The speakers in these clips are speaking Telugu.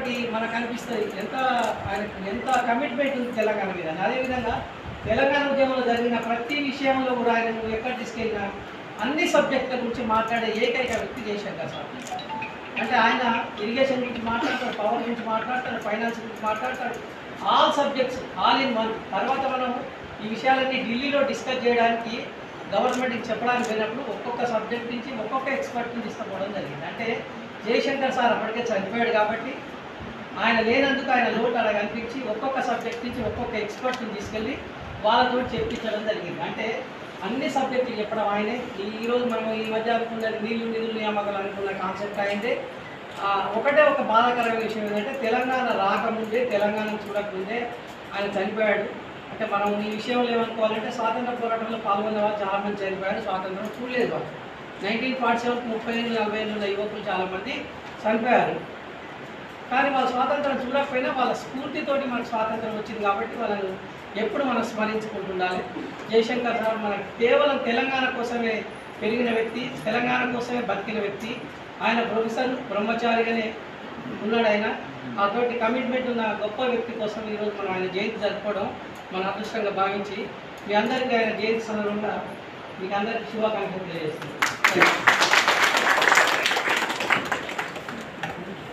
బట్టి మనకు అనిపిస్తుంది ఎంత ఆయనకు ఎంత కమిట్మెంట్ ఉంది తెలంగాణ మీద అని. అదేవిధంగా తెలంగాణ ఉద్యమంలో జరిగిన ప్రతి విషయంలో కూడా ఆయన నువ్వు ఎక్కడ తీసుకెళ్ళినా అన్ని సబ్జెక్టుల గురించి మాట్లాడే ఏకైక వ్యక్తి జయశంకర్ సార్ అంటే ఆయన ఇరిగేషన్ గురించి మాట్లాడతాడు పవర్ గురించి మాట్లాడతాడు ఫైనాన్స్ గురించి మాట్లాడతాడు all subjects all in one తర్వాత మనం ఈ విషయాలన్నీ ఢిల్లీలో డిస్కస్ చేయడానికి గవర్నమెంట్కి చెప్పడానికి పోయినప్పుడు ఒక్కొక్క సబ్జెక్ట్ నుంచి ఒక్కొక్క ఎక్స్పర్ట్ని తీసుకుపోవడం జరిగింది అంటే జయశంకర్ సార్ అప్పటికే చనిపోయాడు కాబట్టి ఆయన లేనందుకు ఆయన లోటు అలా కనిపించి ఒక్కొక్క సబ్జెక్ట్ నుంచి ఒక్కొక్క ఎక్స్పర్ట్ని తీసుకెళ్ళి వాళ్ళతో చెప్పించడం జరిగింది అంటే అన్ని సబ్జెక్టులు చెప్పడం ఆయనే ఈ- ఈరోజు మనం ఈ మధ్య అనుకున్న నీళ్లు నిధులు నియామకాలు అనుకున్న కాన్సెప్ట్ అయిందే ఆ, ఒకటే ఒక బాధాకరమైన విషయం ఏంటంటే తెలంగాణ రాకముందే తెలంగాణ చూడకముందే ఆయన చనిపోయాడు అంటే మనం ఈ విషయంలో ఏమనుకోవాలంటే స్వాతంత్ర పోరాటంలో పాల్గొన్న వాళ్ళు చాలామంది చనిపోయారు స్వాతంత్రం చూడలేదు వాళ్ళు నైన్టీన్ ఫార్టీ సెవెన్ ముప్పై ఎనిమిది నలభై ఎనిమిది యువకులు చాలామంది చనిపోయారు కానీ వాళ్ళ స్వాతంత్రం చూడకపోయినా వాళ్ళ స్ఫూర్తితోటి మనకు స్వాతంత్రం వచ్చింది కాబట్టి వాళ్ళను ఎప్పుడు మనం స్మరించుకుంటుండాలి జయశంకర్ సార్ మనకు కేవలం తెలంగాణ కోసమే పెరిగిన వ్యక్తి తెలంగాణ కోసమే బతికిన వ్యక్తి ఆయన ప్రొఫెసర్ బ్రహ్మచారిగానే ఉన్నాడు ఆయన అటువంటి కమిట్మెంట్ ఉన్న గొప్ప వ్యక్తి కోసం ఈరోజు మనం ఆయన జయంతి జరుపుకోవడం మన అదృష్టంగా భావించి మీ అందరికీ ఆయన జయంతి సందర్భంగా మీకు అందరికీ శుభాకాంక్షలు తెలియజేస్తున్నాను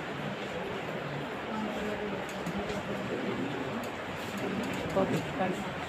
ఓకే థ్యాంక్స్